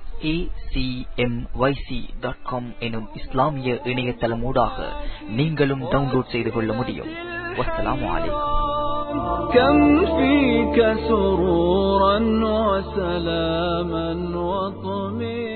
dot com எனும் இஸ்லாமிய இணையதளமூடாக நீங்களும் டவுன்லோட் செய்து கொள்ள முடியும் வஸ்ஸலாமு அலைக்கும் كم فيك سرورا وسلاما وطمئنا